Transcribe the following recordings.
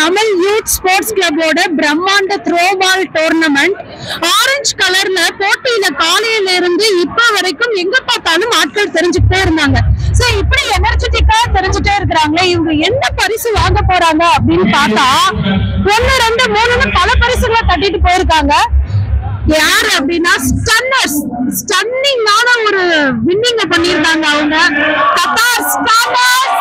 Tamil youth sports கிளப்போட பிரம்மாண்ட throw ball tournament orange கலர்ல போட்டியில காலையில இருந்து இப்ப வரைக்கும் எங்க பார்த்தாலும் ஆட்கள் தெரிஞ்சுக்கிட்டே இருந்தாங்க சோ இப்படி எனர்ஜெட்டிக்கா தெரிஞ்சுட்டே இருக்கிறாங்களே இவங்க என்ன பரிசு வாங்க போறாங்க அப்படின்னு பார்த்தா ஒண்ணு ரெண்டு மூணுன்னு பல பரிசுகளை தட்டிட்டு போயிருக்காங்க யாரு அப்படின்னா ஸ்டன்னர்ஸ் ஸ்டன்னிங்கான ஒரு வின்னிங்க பண்ணிருக்காங்க அவங்க கத்தார் ஸ்டன்னர்ஸ்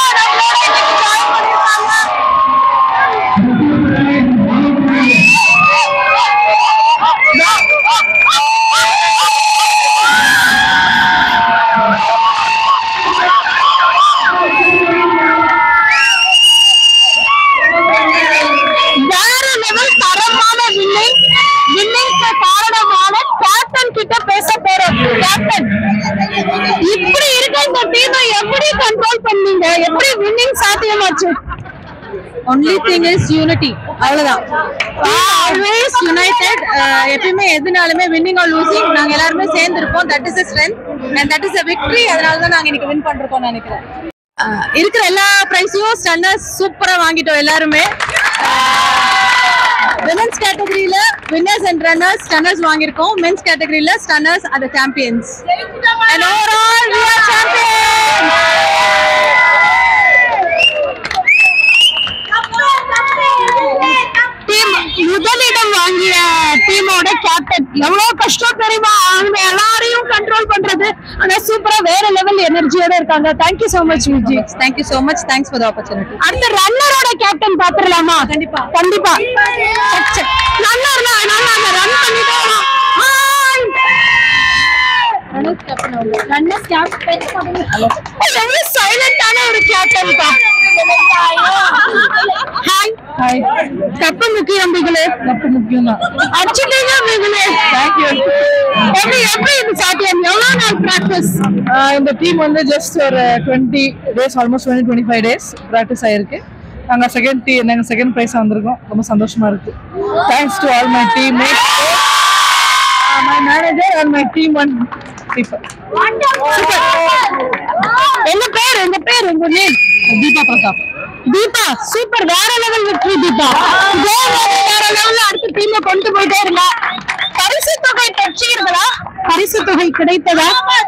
வேற லெவல் தரமான வின்னிங் வின்னிங்க்கு காரணமான கேப்டன் கிட்ட பேச போறோம் கேப்டன் இப்படி இருக்க இந்த டீமை எப்படி கண்ட்ரோல் பண்ணீங்க எப்படி வின்னிங் சாத்தியமாச்சு ஒன்லி திங் இஸ் யூனிட்டி அவ்வளவுதான் ஆல்வேஸ் யுனைடெட் எப்பயுமே எதுனாலுமே வின்னிங் ஆர் லூசிங் நாங்க எல்லாருமே சேர்ந்து இருப்போம் that is strength and that is a victory அதனால தான் நாங்க இன்னைக்கு வின் பண்றோம் நினைக்கிறேன் அஹ், இருக்கிற எல்லா பிரைஸையும் ஸ்டன்னர்ஸ் சூப்பரா வாங்கிட்டோம் எல்லாருமே விமென்ஸ் கேட்டகரியில வின்னர்ஸ் அண்ட் ரன்னர்ஸ் ஸ்டன்னர்ஸ் வாங்கியிருக்கோம் மென்ஸ் கேட்டகரியில ஸ்டன்னர்ஸ் அது champions and overall we are champions team முதலிடம் வாங்கிய டீமோட கேப்டன் எவ்வளவு கஷ்டம் தெரியுமா அவங்க எல்லாரையும் கண்ட்ரோல் பண்றது ஆனா சூப்பரா வேற லெவல் எனர்ஜியோட இருக்காங்க thank you so much Viji thank you so much thanks for the opportunity அடுத்த ரன்னரோட கேப்டன் பாத்துடலாமா கண்டிப்பா கண்டிப்பா ரன்னர் தான் அதனால நாங்க ரன் பண்ணிட்டோம் ரன்னர் கேப்டன் எவ்வளவு சைலண்டான ஒரு கேப்டன் பா ஹாய் ஹாய் கப்பு முக்கியம் பிகுலே கப்பு முக்கியம் தான் அடிச்சிட்டீங்க பிகுலே தேங்க்யூ எப்படி எப்படி இது சாத்தியம் எவ்வளவு நாள் பிராக்டிஸ் இந்த டீம் வந்து ஜஸ்ட் ஒரு twenty days almost twenty twenty five days practice ஆயிருக்கு நாங்கள் செகண்ட் டீ நாங்கள் செகண்ட் ப்ரைஸ் வந்திருக்கோம் ரொம்ப சந்தோஷமா இருக்கு thanks to all my team my manager and my team and people என்ன பேர் உங்க பேர் உங்க நேம் தீபா பிரதாப் தீபா சூப்பர் வேற லெவல் வெற்றி தீபா இதே மாதிரி வேற லெவல்ல அடுத்த டீமை கொண்டு போயிட்டே இருங்க பரிசு தொகை பெற்றீர்களா பரிசு தொகை கிடைத்ததா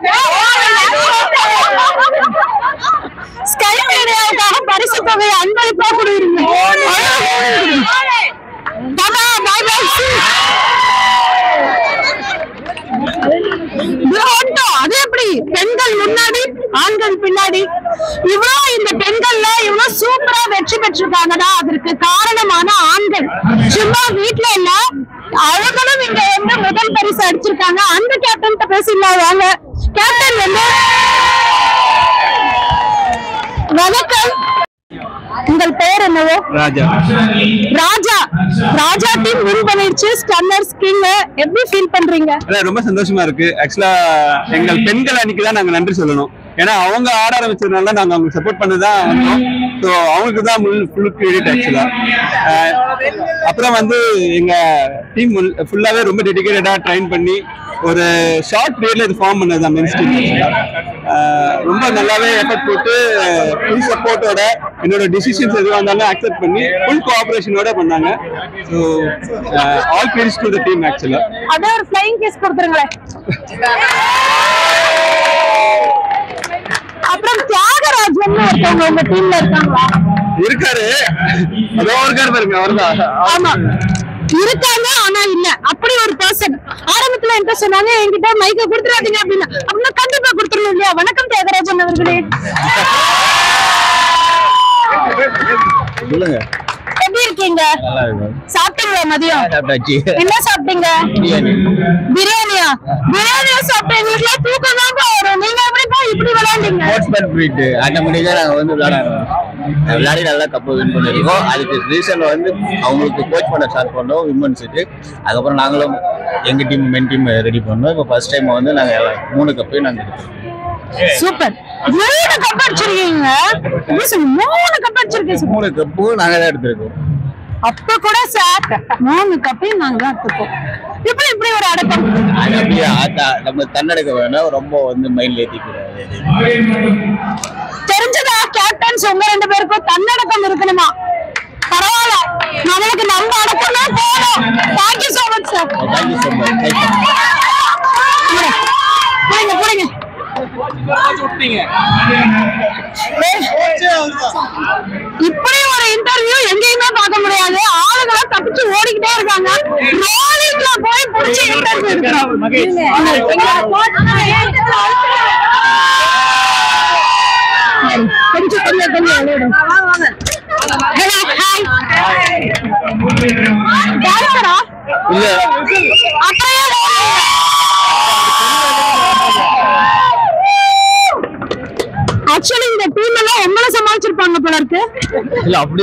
ஸ்கை மீடியாவுக்காக பரிசு தொகை அன்பளிப்பா கொடுக்குறீங்க டாடா பை பை வந்துட்டோம். அது எப்படி பெண்கள் முன்னாடி ஆண்கள் பின்னாடி இவ்வளவு இந்த பெண்கள்ல இவ்வளவு சூப்பரா வெற்றி பெற்றிருக்காங்கன்னா அதற்கு காரணமான ஆண்கள் சும்மா வீட்ல இல்ல அவங்களும் இங்க வந்து முதல் பரிசு அடிச்சிருக்காங்க அந்த கேப்டன் பேசிடலாம் வாங்க கேப்டன் வந்து வணக்கம் உங்கள் பெயர் என்னவோ ராஜா ராஜா ராஜா டீம் வின் பண்ணிருச்சு ஸ்டன்னர்ஸ் கிங் எப்படி ஃபீல் பண்றீங்க அதான் ரொம்ப சந்தோஷமா இருக்கு ஆக்சுவலா எங்கள் பெண்கள் அன்னைக்கு தான் நாங்க நன்றி சொல்லணும் ஏன்னா அவங்க ஆட ஆரம்பிச்சதுனால நாங்க அவங்களுக்கு சப்போர்ட் பண்ணதான் வந்தோம் ஸோ அவங்களுக்கு தான் முள் ஃபுல் கிரெடிட் ஆக்சுவலா அப்புறம் வந்து எங்க டீம் ஃபுல்லாவே ரொம்ப டெடிகேட்டடா ட்ரைன் பண்ணி ஒரு ஷார்ட் பீரியட்ல இது ஃபார்ம் பண்ணது தான் மென்ஸ் டீம் ரொம்ப நல்லாவே எஃபர்ட் போட்டு ஃபுல் சப்போர்ட்டோட என்னோட டிசிஷன்ஸ் எதுவாக இருந்தாலும் அக்செப்ட் பண்ணி ஃபுல் கோஆபரேஷனோட பண்ணாங்க so all credits to the team ஆக்சுவலா அதே ஒரு ஃப்ளைங் கிஸ் கொடுத்துருங்களேன் அப்புறம் தியாகராஜன் ஒருத்தவங்க உங்க டீம்ல இருக்காங்களா இருக்காரு அதோ இருக்காரு பாருங்க அவர்தான் ஆமா இருக்காங்க ஆனா இல்ல அப்படி ஒரு பர்சன் ஆரம்பத்துல என்கிட்ட சொன்னாங்க என்கிட்ட மைக்க கொடுத்துறாதீங்க அப்படின்னு அப்படின்னா கண்டிப்பா கொடுத்துருணும் இல்லையா வணக்கம் தியாகராஜன் அவர்களே சொல்லுங்க எப்படி இருக்கீங்க நல்லா இருக்கும் சாப்பிட்டீங்களா மதியம் சாப்பிட்டாச்சு என்ன சாப்பிட்டீங்க பிரியாணி பிரியாணியா பிரியாணியா சாப்பிட்ட எங்களுக்கு தூக்கம் தான் வரும் நீங்க எப்படிப்பா இப்படி விளையாண்டீங்க ஸ்போர்ட்ஸ்மேன் பிரீட் அந்த மணி தான் நாங்கள் வந்து விளையாடுறோம் விளையாடி நல்லா கப்பு வின் பண்ணியிருக்கோம் அதுக்கு ரீசன் வந்து அவங்களுக்கு கோச் பண்ண ஸ்டார்ட் பண்ணோம் விமன்ஸுக்கு அதுக்கப்புறம் நாங்களும் எங்கள் டீம் மென் டீம் ரெடி பண்ணோம் இப்போ ஃபர்ஸ்ட் டைம் வந்து நாங்கள் மூணு கப்பையும் நாங்கள் எடுத்துருக்கோம் சூப்பர் மூணு கப் அடிச்சிருக்கீங்க எப்படி சொல்ல, மூணு கப் அடிச்சிருக்கீங்க மூணு கப்பும் நாங்கள் தான் எடுத்திருக்கோம் அப்ப கூட சார் மூணு கப்பையும் நாங்க தான் எடுத்துப்போம் இப்படி இப்படி ஒரு அடக்கம் அது அப்படியே ஆத்தா நம்ம தன்னடக்க வேணாம் ரொம்ப வந்து மைண்ட்ல ஏற்றிக்கூடாது தெரிஞ்சதா கேப்டன்ஸ் உங்க ரெண்டு பேருக்கும் தன்னடக்கம் இருக்கணுமா பரவாயில்ல தேங்க்யூ ஸோ மச் தேங்க்யூ போடுங்க போடுங்க இப்படி ஒரு இன்டர்வியூ எங்கேயுமே பார்க்க முடியாது ஆளுங்களை தப்பிச்சு ஓடிக்கிட்டே இருக்காங்க ரோலிங்ல போய் புடிச்சு இன்டர்வியூ கொஞ்சம் கொஞ்சம் கொஞ்சம் ஹலோ ஹாய் டான்சரா இல்ல அப்படியே ஆக்சுவலி இந்த டீம் எல்லாம் உங்களை சமாளிச்சிருப்பாங்க போல இருக்கு இல்ல அப்படி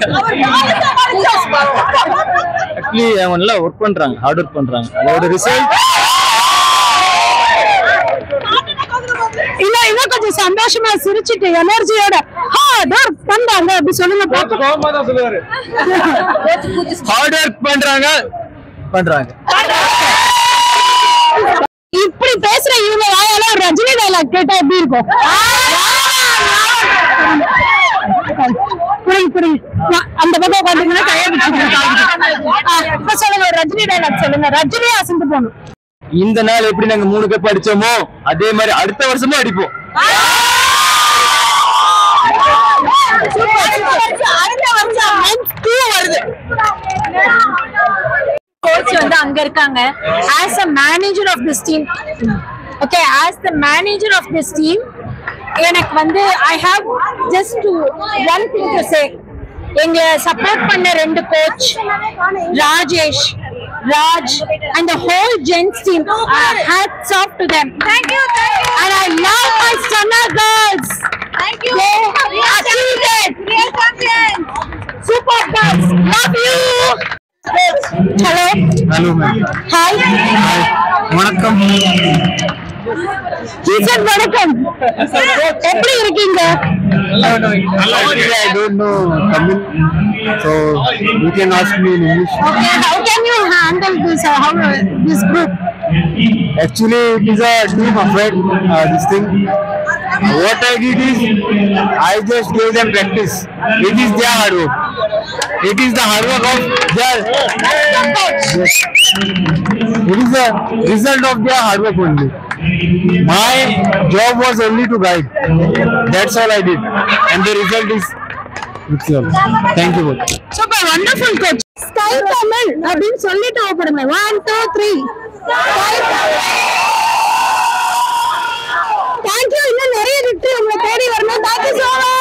ஆக்சுவலி அவங்க நல்லா ஒர்க் பண்றாங்க ஹார்ட் ஒர்க் பண்றாங்க அதோட ரிசல்ட் இன்னும் இன்னும் கொஞ்சம் சந்தோஷமா சிரிச்சிட்டு எனர்ஜியோட ஹார்ட் ஒர்க் பண்றாங்க அப்படி சொல்லுங்க பாப்போம் ஹார்ட் ஒர்க் பண்றாங்க பண்றாங்க இப்படி பேசுற இவங்க வாயால ஒரு ரஜினி டைலாக் கேட்டா எப்படி இருக்கும் புரியுது புரியுது நான் அந்த பக்கம் உட்காந்துங்கன்னா கையை பிடிச்சிக்கிறேன் இப்ப சொல்லுங்க ஒரு ரஜினி டைலாக் சொல்லுங்க ரஜினி அசந்து போகணும் இந்த நாள் எப்படி நாங்க மூணு கப் அடிச்சோமோ அதே மாதிரி அடுத்த வருஷமும் அடிப்போம் அடுத்த வருஷம் two வருது கோச் வந்து அங்க இருக்காங்க as a manager of this team okay as the manager of this team எனக்கு வந்து I have just to one thing to say எங்களை சப்போர்ட் பண்ண ரெண்டு coach Rajesh Raj and the whole gents team hats off to them thank you thank you and i love my stunner girls thank you they achieved it real champions super girls love you hello hello ma'am hi வணக்கம் teacher வணக்கம் எப்படி இருக்கீங்க Actually, I don't know Tamil, so you can ask me in English. okay how can you handle this uh, how uh, this group Actually, it is a team effort. Uh, this thing. What I did is, I just gave them practice. It is their hard work. It is the hard work of their. Yes. It is the result of their hard work only. My job was only to guide. That's all I did, and the result is. It's all. Thank you both. Super wonderful coach ஸ்கை தமிழ் அப்படின்னு சொல்லிட்டு ஓப்படுங்க one two three thank you இன்னும் நிறைய விட்டு உங்களை தேடி வரணும் தேங்க்யூ சோ மச்